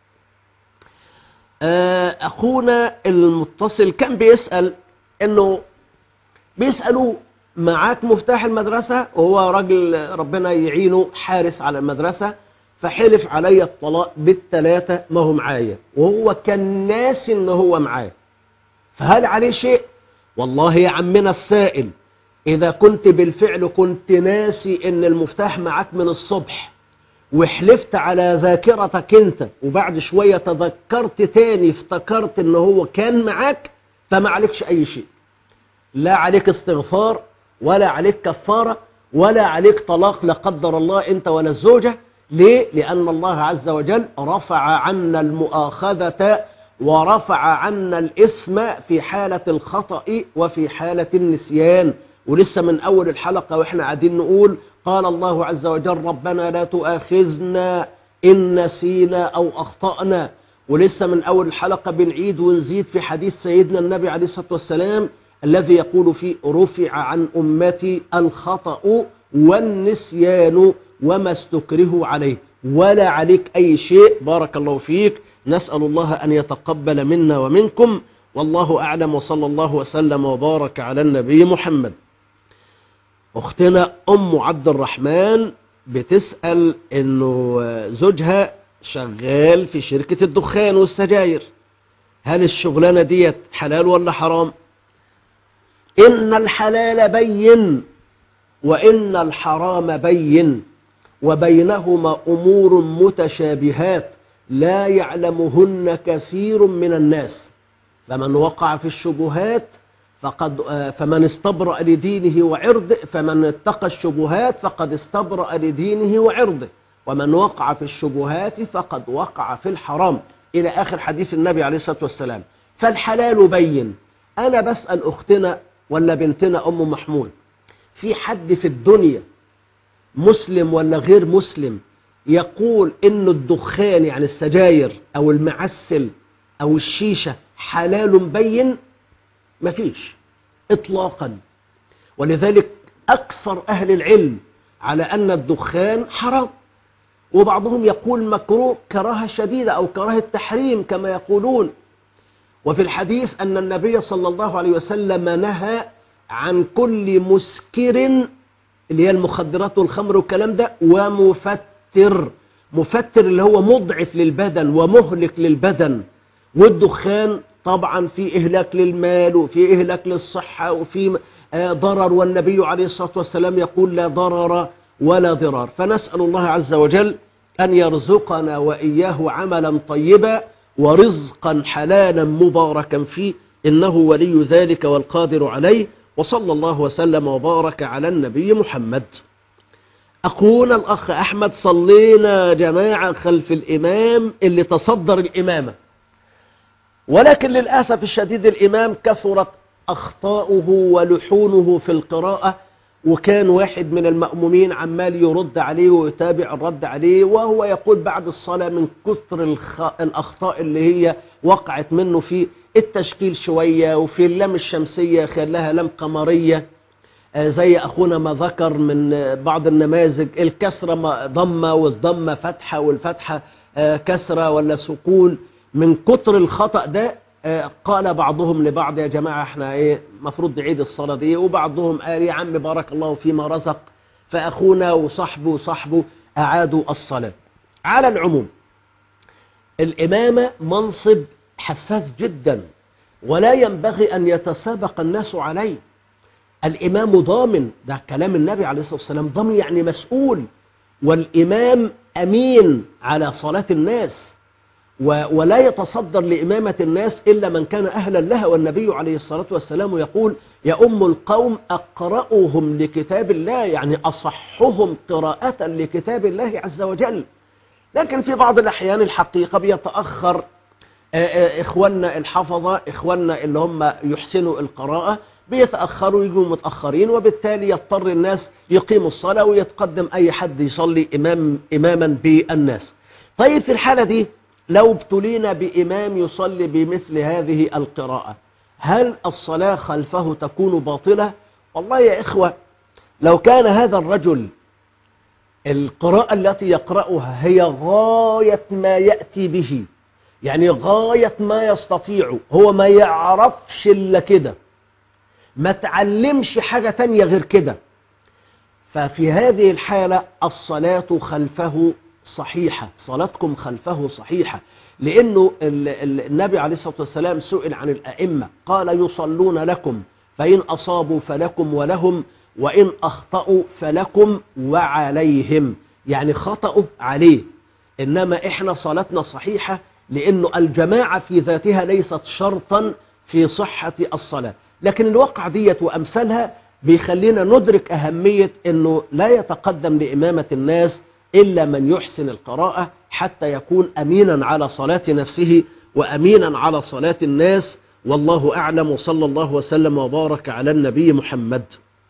Speaker 5: أخونا المتصل كان بيسأل أنه بيسألوا معاك مفتاح المدرسة وهو راجل ربنا يعينه حارس على المدرسة فحلف علي الطلاق بالثلاثة ما هو معايا وهو كان ناسي ان هو معايا فهل عليه شيء والله يا عمنا السائل إذا كنت بالفعل كنت ناسي ان المفتاح معاك من الصبح وحلفت على ذاكرتك انت وبعد شوية تذكرت تاني افتكرت ان هو كان معاك فما عليكش اي شيء لا عليك استغفار ولا عليك كفارة ولا عليك طلاق لا قدر الله انت ولا الزوجة ليه؟ لأن الله عز وجل رفع عنا المؤاخذة ورفع عنا الإثم في حالة الخطأ وفي حالة النسيان ولسه من أول الحلقة وإحنا قاعدين نقول قال الله عز وجل ربنا لا تؤاخذنا إن نسينا أو أخطأنا ولسه من أول الحلقة بنعيد ونزيد في حديث سيدنا النبي عليه الصلاة والسلام الذي يقول فيه رفع عن أمتي الخطأ والنسيان وما استكره عليه ولا عليك أي شيء بارك الله فيك نسأل الله أن يتقبل منا ومنكم والله أعلم وصلى الله وسلم وبارك على النبي محمد أختنا أم عبد الرحمن بتسأل أنه زوجها شغال في شركة الدخان والسجاير هل الشغلانة ديت حلال ولا حرام إن الحلال بين وإن الحرام بين وبينهما أمور متشابهات لا يعلمهن كثير من الناس فمن وقع في الشبهات فقد فمن استبرأ لدينه وعرضه فمن اتقى الشبهات فقد استبرأ لدينه وعرضه ومن وقع في الشبهات فقد وقع في الحرام إلى آخر حديث النبي عليه الصلاة والسلام فالحلال بين أنا بسأل أختنا ولا بنتنا أم محمود في حد في الدنيا مسلم ولا غير مسلم يقول إن الدخان يعني السجاير أو المعسل أو الشيشة حلال بين مفيش إطلاقا ولذلك أكثر أهل العلم على أن الدخان حرام وبعضهم يقول مكروه كراهة شديدة أو كراهة تحريم كما يقولون وفي الحديث أن النبي صلى الله عليه وسلم نهى عن كل مسكر اللي هي المخدرات والخمر والكلام ده ومفتر مفتر اللي هو مضعف للبدن ومهلك للبدن والدخان طبعا في إهلاك للمال وفي إهلاك للصحة وفي ضرر والنبي عليه الصلاة والسلام يقول لا ضرر ولا ضرار فنسأل الله عز وجل أن يرزقنا وإياه عملا طيبا ورزقا حلالا مباركا فيه إنه ولي ذلك والقادر عليه وصلى الله وسلم وبارك على النبي محمد أخونا الأخ أحمد صلينا جماعة خلف الإمام اللي تصدر الإمامة ولكن للأسف الشديد الإمام كثرت أخطاؤه ولحونه في القراءة وكان واحد من المأمومين عمال يرد عليه ويتابع الرد عليه وهو يقول بعد الصلاة من كثر الخ... الأخطاء اللي هي وقعت منه في التشكيل شوية وفي اللام الشمسية خلاها لام قمرية زي أخونا ما ذكر من بعض النماذج الكسرة ضمة والضمة فتحة والفتحة كسرة ولا سكون من كتر الخطأ ده قال بعضهم لبعض يا جماعة احنا ايه مفروض نعيد الصلاة دي وبعضهم قال يا عم بارك الله فيما رزق فأخونا وصحبه وصحبه أعادوا الصلاة على العموم الإمامة منصب حساس جدا ولا ينبغي أن يتسابق الناس عليه الإمام ضامن ده كلام النبي عليه الصلاة والسلام ضامن يعني مسؤول والإمام أمين على صلاة الناس و- ولا يتصدر لإمامة الناس إلا من كان أهلا لها والنبي عليه الصلاة والسلام يقول يا أم القوم أقرأهم لكتاب الله يعني أصحهم قراءة لكتاب الله عز وجل لكن في بعض الأحيان الحقيقة بيتأخر آه، آه، إخواننا الحفظة إخواننا اللي هم يحسنوا القراءة بيتأخروا يجوا متأخرين وبالتالي يضطر الناس يقيموا الصلاة ويتقدم أي حد يصلي إمام إماما بالناس طيب في الحالة دي لو ابتلينا بإمام يصلي بمثل هذه القراءة هل الصلاة خلفه تكون باطلة؟ والله يا إخوة لو كان هذا الرجل القراءة التي يقرأها هي غاية ما يأتي به يعني غاية ما يستطيع هو ما يعرفش إلا كده ما تعلمش حاجة تانية غير كده ففي هذه الحالة الصلاة خلفه صحيحة صلاتكم خلفه صحيحة لأنه ال- ال- النبي عليه الصلاة والسلام سئل عن الأئمة قال يصلون لكم فإن أصابوا فلكم ولهم وإن أخطأوا فلكم وعليهم يعني خطأوا عليه إنما إحنا صلاتنا صحيحة لأنه الجماعة في ذاتها ليست شرطا في صحة الصلاة لكن الواقع ديت وأمثالها بيخلينا ندرك أهمية أنه لا يتقدم لإمامة الناس إلا من يحسن القراءة حتى يكون أمينا على صلاة نفسه وأمينا على صلاة الناس والله أعلم وصلى الله وسلم وبارك على النبي محمد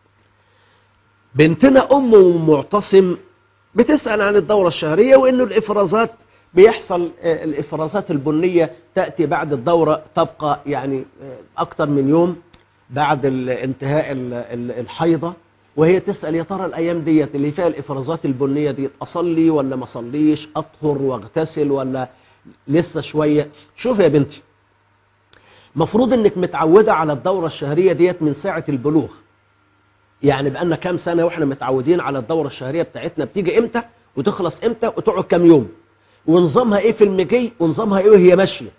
Speaker 5: بنتنا أم معتصم بتسأل عن الدورة الشهرية وإنه الإفرازات بيحصل آه، الإفرازات البنية تأتي بعد الدورة تبقى يعني آه، أكتر من يوم بعد ال- انتهاء ال- ال- الحيضة وهي تسأل يا ترى الأيام ديت اللي فيها الإفرازات البنية ديت أصلي ولا ما أصليش أطهر واغتسل ولا لسه شوية شوف يا بنتي مفروض انك متعودة على الدورة الشهرية ديت من ساعة البلوغ يعني بقالنا كام سنة واحنا متعودين على الدورة الشهرية بتاعتنا بتيجي امتى وتخلص امتى وتقعد كام يوم ونظامها ايه في المجي ونظامها ايه وهي ماشية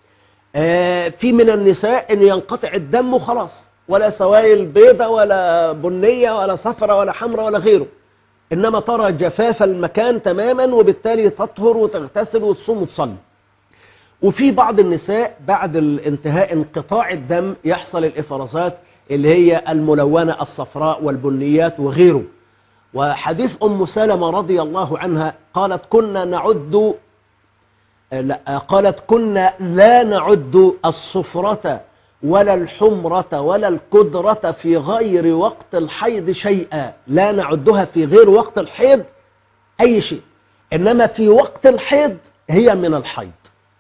Speaker 5: آه في من النساء ان ينقطع الدم وخلاص ولا سوائل بيضة ولا بنية ولا صفرة ولا حمراء ولا غيره انما ترى جفاف المكان تماما وبالتالي تطهر وتغتسل وتصوم وتصلي وفي بعض النساء بعد الانتهاء انقطاع الدم يحصل الإفرازات اللي هي الملونة الصفراء والبنيات وغيره وحديث أم سلمة رضي الله عنها قالت كنا نعد لا قالت كنا لا نعد الصفرة ولا الحمرة ولا الكدرة في غير وقت الحيض شيئا لا نعدها في غير وقت الحيض أي شيء إنما في وقت الحيض هي من الحيض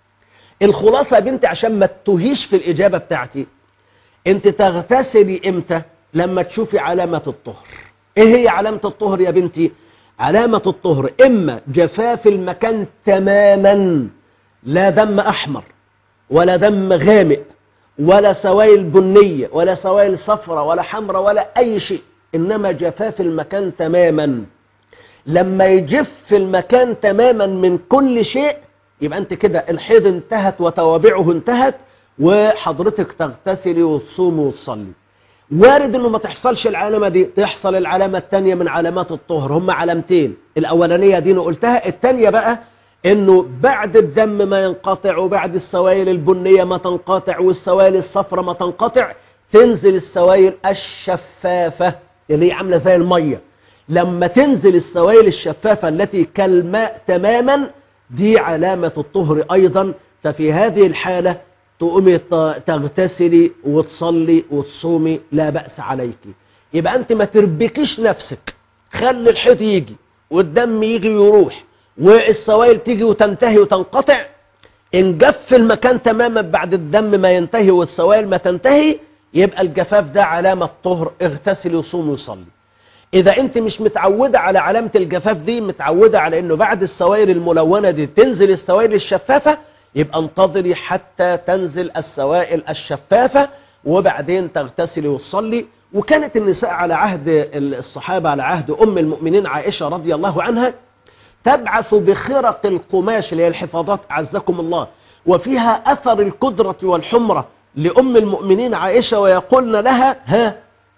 Speaker 5: الخلاصة يا بنتي عشان ما تتوهيش في الإجابة بتاعتي انت تغتسلي امتى لما تشوفي علامة الطهر ايه هي علامة الطهر يا بنتي علامة الطهر اما جفاف المكان تماما لا دم احمر ولا دم غامق ولا سوائل بنية ولا سوائل صفرة ولا حمرة ولا اي شيء انما جفاف المكان تماما لما يجف المكان تماما من كل شيء يبقى انت كده الحيض انتهت وتوابعه انتهت وحضرتك تغتسلي وتصومي وتصلي وارد انه ما تحصلش العلامة دي تحصل العلامة التانية من علامات الطهر هم علامتين الاولانية دي أنا قلتها التانية بقى انه بعد الدم ما ينقطع وبعد السوائل البنية ما تنقطع والسوائل الصفرة ما تنقطع تنزل السوائل الشفافة اللي هي عاملة زي المية لما تنزل السوائل الشفافة التي كالماء تماما دي علامة الطهر أيضا ففي هذه الحالة تقومي ت- تغتسلي وتصلي وتصومي لا بأس عليك يبقى أنت ما تربكيش نفسك خلي الحيض يجي والدم يجي ويروح والسوائل تيجي وتنتهي وتنقطع إن جف المكان تماما بعد الدم ما ينتهي والسوائل ما تنتهي يبقى الجفاف ده علامة طهر اغتسلي وصومي وصلي إذا أنت مش متعودة على علامة الجفاف دي متعودة على أنه بعد السوائل الملونة دي تنزل السوائل الشفافة يبقى انتظري حتى تنزل السوائل الشفافة وبعدين تغتسلي وتصلي وكانت النساء على عهد الصحابة على عهد أم المؤمنين عائشة رضي الله عنها تبعث بخرق القماش اللي هي الحفاظات أعزكم الله وفيها أثر الكدرة والحمرة لأم المؤمنين عائشة ويقولن لها ها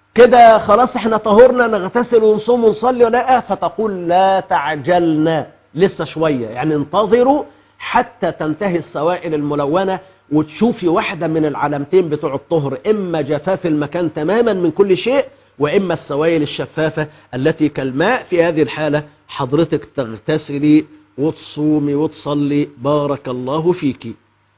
Speaker 5: كده خلاص احنا طهرنا نغتسل ونصوم ونصلي ولا لا فتقول لا تعجلنا لسه شوية يعني انتظروا حتى تنتهي السوائل الملونة وتشوفي واحدة من العلامتين بتوع الطهر إما جفاف المكان تماما من كل شيء وإما السوائل الشفافة التي كالماء في هذه الحالة حضرتك تغتسلي وتصومي وتصلي بارك الله فيك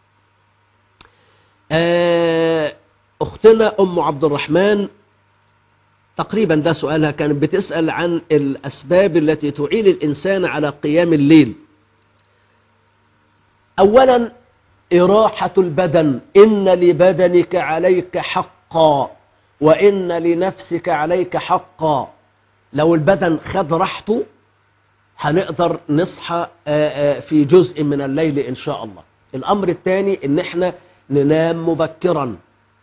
Speaker 5: آه، أختنا أم عبد الرحمن تقريبا ده سؤالها كانت بتسأل عن الأسباب التي تعين الإنسان على قيام الليل أولا إراحة البدن إن لبدنك عليك حقا وإن لنفسك عليك حقا لو البدن خد راحته هنقدر نصحى آه، آه، في جزء من الليل إن شاء الله الأمر الثاني إن احنا ننام مبكرا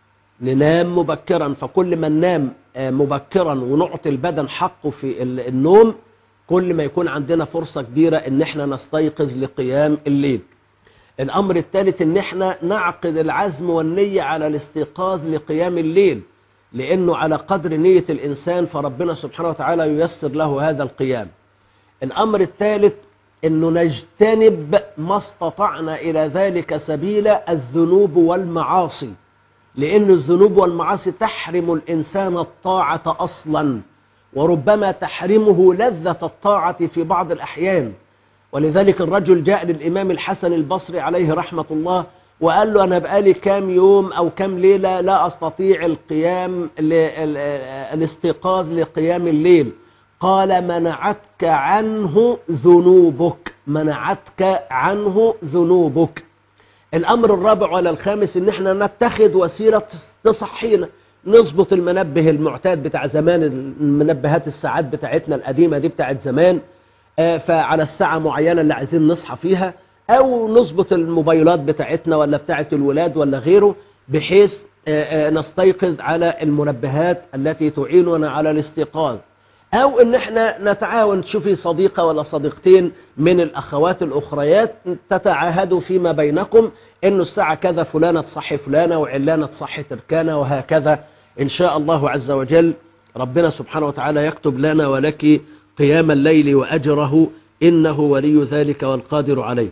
Speaker 5: ننام مبكرا فكل ما ننام آه، مبكرا ونعطي البدن حقه في ال- النوم كل ما يكون عندنا فرصة كبيرة ان احنا نستيقظ لقيام الليل الامر الثالث ان احنا نعقد العزم والنية على الاستيقاظ لقيام الليل لانه على قدر نية الانسان فربنا سبحانه وتعالى ييسر له هذا القيام الامر الثالث انه نجتنب ما استطعنا الى ذلك سبيلا الذنوب والمعاصي لأن الذنوب والمعاصي تحرم الإنسان الطاعة أصلا وربما تحرمه لذة الطاعة في بعض الأحيان ولذلك الرجل جاء للإمام الحسن البصري عليه رحمة الله وقال له أنا بقالي كام يوم أو كام ليلة لا أستطيع القيام ل- ال- الاستيقاظ لقيام الليل قال منعتك عنه ذنوبك منعتك عنه ذنوبك الامر الرابع ولا الخامس ان احنا نتخذ وسيله تصحينا نظبط المنبه المعتاد بتاع زمان المنبهات الساعات بتاعتنا القديمه دي بتاعت زمان آه، فعلى الساعه معينه اللي عايزين نصحى فيها او نظبط الموبايلات بتاعتنا ولا بتاعت الولاد ولا غيره بحيث آه، آه، نستيقظ على المنبهات التي تعيننا على الاستيقاظ او ان احنا نتعاون تشوفي صديقة ولا صديقتين من الاخوات الاخريات تتعاهدوا فيما بينكم انه الساعة كذا فلانة تصحي فلانة وعلانة تصحي تركانة وهكذا ان شاء الله عز وجل ربنا سبحانه وتعالى يكتب لنا ولك قيام الليل واجره انه ولي ذلك والقادر عليه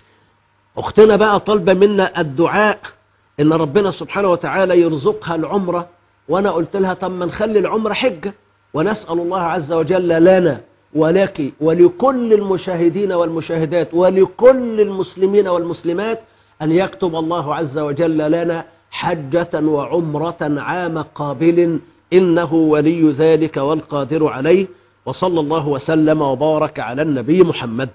Speaker 5: اختنا بقى طالبة منا الدعاء ان ربنا سبحانه وتعالى يرزقها العمرة وانا قلت لها طب ما نخلي العمرة حجة ونسأل الله عز وجل لنا ولك ولكل المشاهدين والمشاهدات ولكل المسلمين والمسلمات أن يكتب الله عز وجل لنا حجة وعمرة عام قابل إنه ولي ذلك والقادر عليه وصلى الله وسلم وبارك على النبي محمد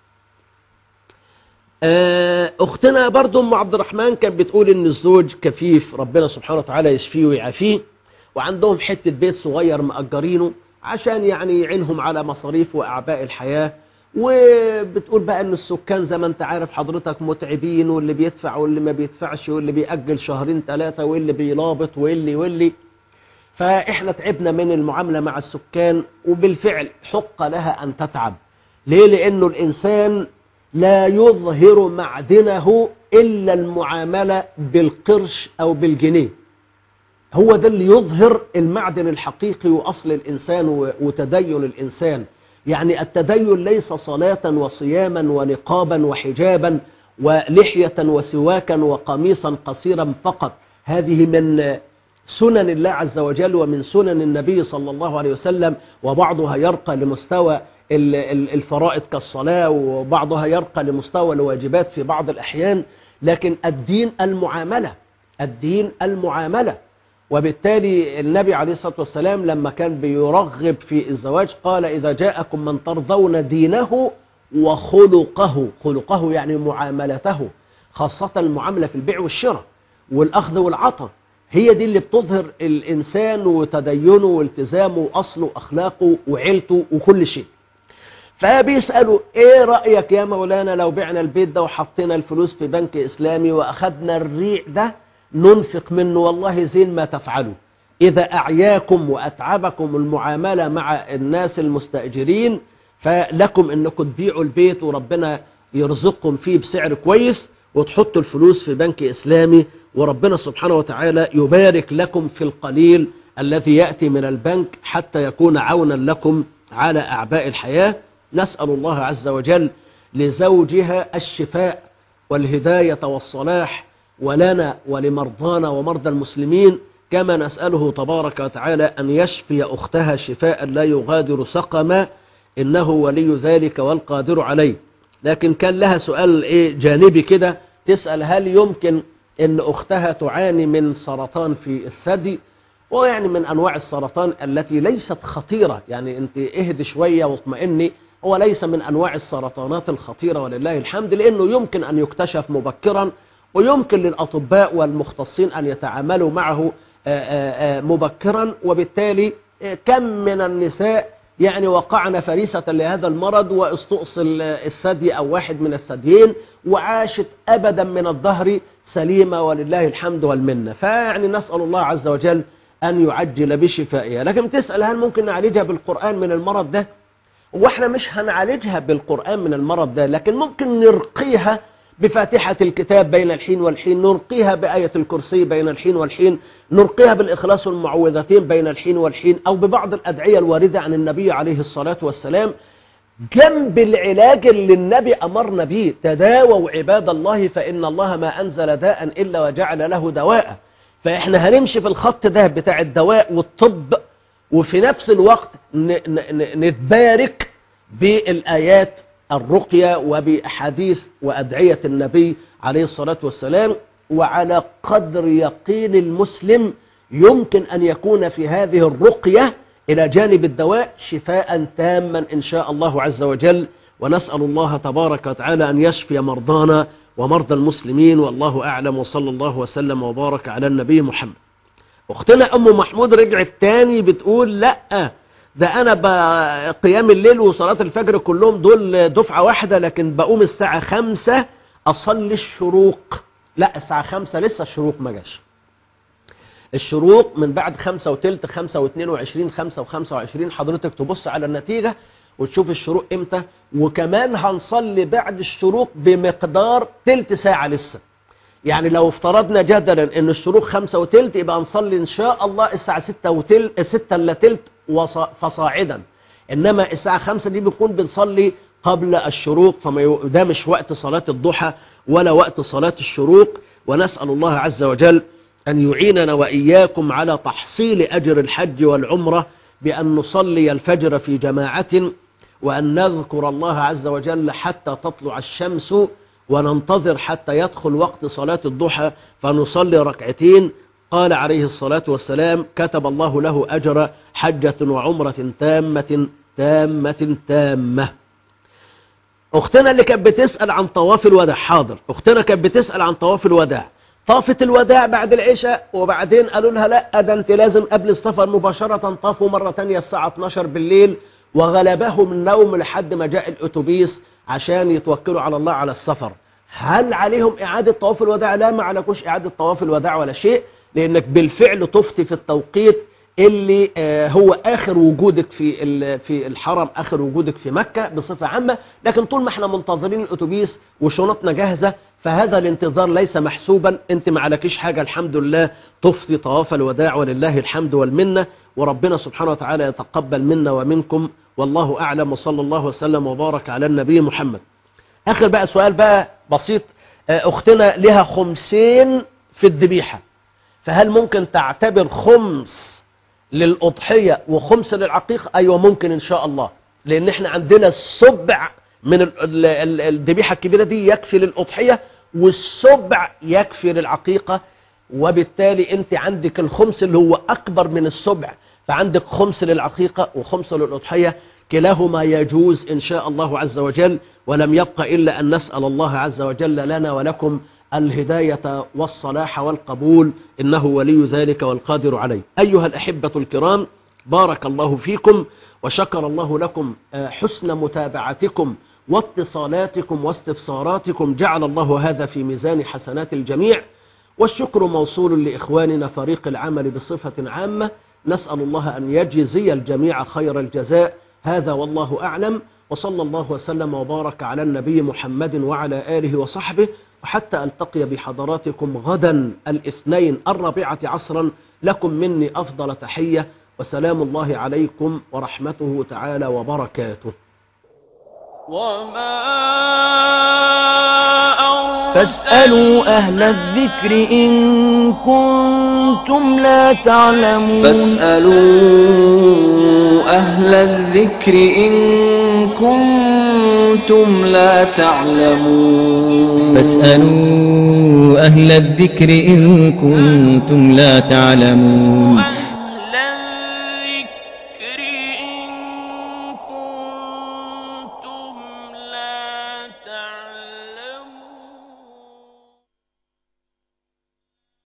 Speaker 5: آه، أختنا برضو أم عبد الرحمن كانت بتقول إن الزوج كفيف ربنا سبحانه وتعالى يشفيه ويعافيه وعندهم حتة بيت صغير مأجرينه عشان يعني يعينهم على مصاريف وأعباء الحياة وبتقول بقى ان السكان زي ما انت عارف حضرتك متعبين واللي بيدفع واللي ما بيدفعش واللي بيأجل شهرين ثلاثة واللي بيلابط واللي واللي فاحنا تعبنا من المعاملة مع السكان وبالفعل حق لها ان تتعب ليه لانه الانسان لا يظهر معدنه الا المعاملة بالقرش او بالجنيه هو ده اللي يظهر المعدن الحقيقي وأصل الإنسان و- وتدين الإنسان يعني التدين ليس صلاة وصياما ونقابا وحجابا ولحية وسواكا وقميصا قصيرا فقط هذه من سنن الله عز وجل ومن سنن النبي صلى الله عليه وسلم وبعضها يرقى لمستوى ال- ال- الفرائض كالصلاة وبعضها يرقى لمستوى الواجبات في بعض الأحيان لكن الدين المعاملة الدين المعاملة وبالتالي النبي عليه الصلاة والسلام لما كان بيرغب في الزواج قال إذا جاءكم من ترضون دينه وخلقه خلقه يعني معاملته خاصة المعاملة في البيع والشراء والأخذ والعطاء هي دي اللي بتظهر الإنسان وتدينه والتزامه وأصله وأخلاقه وعيلته وكل شيء فبيسألوا ايه رأيك يا مولانا لو بعنا البيت ده وحطينا الفلوس في بنك اسلامي واخدنا الريع ده ننفق منه والله زين ما تفعلوا اذا اعياكم واتعبكم المعاملة مع الناس المستأجرين فلكم انكم تبيعوا البيت وربنا يرزقكم فيه بسعر كويس وتحطوا الفلوس في بنك اسلامي وربنا سبحانه وتعالى يبارك لكم في القليل الذي يأتي من البنك حتى يكون عونا لكم على أعباء الحياة نسأل الله عز وجل لزوجها الشفاء والهداية والصلاح ولنا ولمرضانا ومرضى المسلمين كما نسأله تبارك وتعالى أن يشفي أختها شفاء لا يغادر سقما إنه ولي ذلك والقادر عليه لكن كان لها سؤال إيه جانبي كده تسأل هل يمكن أن أختها تعاني من سرطان في الثدي ويعني من أنواع السرطان التي ليست خطيرة يعني أنت اهدي شوية واطمئني هو ليس من أنواع السرطانات الخطيرة ولله الحمد لأنه يمكن أن يكتشف مبكرا ويمكن للأطباء والمختصين أن يتعاملوا معه آآ آآ مبكرا وبالتالي كم من النساء يعني وقعن فريسة لهذا المرض واستؤصل الثدي أو واحد من الثديين وعاشت أبدا من الظهر سليمة ولله الحمد والمنة فيعني نسأل الله عز وجل أن يعجل بشفائها لكن تسأل هل ممكن نعالجها بالقرآن من المرض ده واحنا مش هنعالجها بالقرآن من المرض ده لكن ممكن نرقيها بفاتحة الكتاب بين الحين والحين نرقيها بآية الكرسي بين الحين والحين نرقيها بالإخلاص والمعوذتين بين الحين والحين أو ببعض الأدعية الواردة عن النبي عليه الصلاة والسلام جنب العلاج اللي النبي أمرنا به تداووا عباد الله فإن الله ما أنزل داء إلا وجعل له دواء فإحنا هنمشي في الخط ده بتاع الدواء والطب وفي نفس الوقت نتبارك بالآيات الرقية وبأحاديث وأدعية النبي عليه الصلاة والسلام وعلى قدر يقين المسلم يمكن أن يكون في هذه الرقية إلى جانب الدواء شفاء تاما إن شاء الله عز وجل ونسأل الله تبارك وتعالى أن يشفي مرضانا ومرضى المسلمين والله أعلم وصلى الله وسلم وبارك على النبي محمد أختنا أم محمود رجعت تاني بتقول لأ ده أنا قيام الليل وصلاة الفجر كلهم دول دفعة واحدة لكن بقوم الساعة خمسة أصلي الشروق لا الساعة خمسة لسه الشروق ما جاش الشروق من بعد خمسة وتلت خمسة واثنين وعشرين خمسة وخمسة وعشرين حضرتك تبص على النتيجة وتشوف الشروق امتى وكمان هنصلي بعد الشروق بمقدار تلت ساعة لسه يعني لو افترضنا جدلا ان الشروق خمسة وتلت يبقى نصلي ان شاء الله الساعة ستة وتلت ستة الا تلت فصاعدا انما الساعة خمسة دي بنكون بنصلي قبل الشروق فما ده مش وقت صلاة الضحى ولا وقت صلاة الشروق ونسأل الله عز وجل أن يعيننا وإياكم على تحصيل أجر الحج والعمرة بأن نصلي الفجر في جماعة وأن نذكر الله عز وجل حتى تطلع الشمس وننتظر حتى يدخل وقت صلاة الضحى فنصلي ركعتين قال عليه الصلاة والسلام كتب الله له أجر حجة وعمرة تامة تامة تامة أختنا اللي كانت بتسأل عن طواف الوداع حاضر أختنا كانت بتسأل عن طواف الوداع طافت الوداع بعد العشاء وبعدين قالوا لها لا ده انت لازم قبل السفر مباشرة طافوا مرة تانية الساعة 12 بالليل وغلبهم النوم لحد ما جاء الأتوبيس عشان يتوكلوا على الله على السفر هل عليهم إعادة طواف الوداع لا ما عليكوش إعادة طواف الوداع ولا شيء لأنك بالفعل طفت في التوقيت اللي هو آخر وجودك في في الحرم آخر وجودك في مكة بصفة عامة لكن طول ما احنا منتظرين الأتوبيس وشنطنا جاهزة فهذا الانتظار ليس محسوبا انت ما عليكيش حاجة الحمد لله طفتي طواف الوداع ولله الحمد والمنة وربنا سبحانه وتعالى يتقبل منا ومنكم والله أعلم وصلى الله وسلم وبارك على النبي محمد آخر بقى سؤال بقى بسيط أختنا لها خمسين في الذبيحة فهل ممكن تعتبر خمس للأضحية وخمس للعقيقة أيوة ممكن إن شاء الله لأن احنا عندنا السبع من الذبيحة الكبيرة دي يكفي للأضحية والسبع يكفي للعقيقة وبالتالي انت عندك الخمس اللي هو أكبر من السبع فعندك خمس للعقيقة وخمس للأضحية كلاهما يجوز إن شاء الله عز وجل ولم يبق إلا أن نسأل الله عز وجل لنا ولكم الهداية والصلاح والقبول إنه ولي ذلك والقادر عليه أيها الأحبة الكرام بارك الله فيكم وشكر الله لكم حسن متابعتكم واتصالاتكم واستفساراتكم جعل الله هذا في ميزان حسنات الجميع والشكر موصول لإخواننا فريق العمل بصفة عامة نسأل الله أن يجزي الجميع خير الجزاء هذا والله أعلم وصلى الله وسلم وبارك على النبي محمد وعلى آله وصحبه وحتى ألتقي بحضراتكم غدا الاثنين الرابعة عصرا لكم مني أفضل تحية وسلام الله عليكم ورحمته تعالى وبركاته
Speaker 4: وما
Speaker 1: فاسألوا أهل الذكر إن كنتم لا تعلمون
Speaker 2: فاسألوا أهل الذكر إن كنتم لا تعلمون
Speaker 3: فاسألوا أهل الذكر إن كنتم لا تعلمون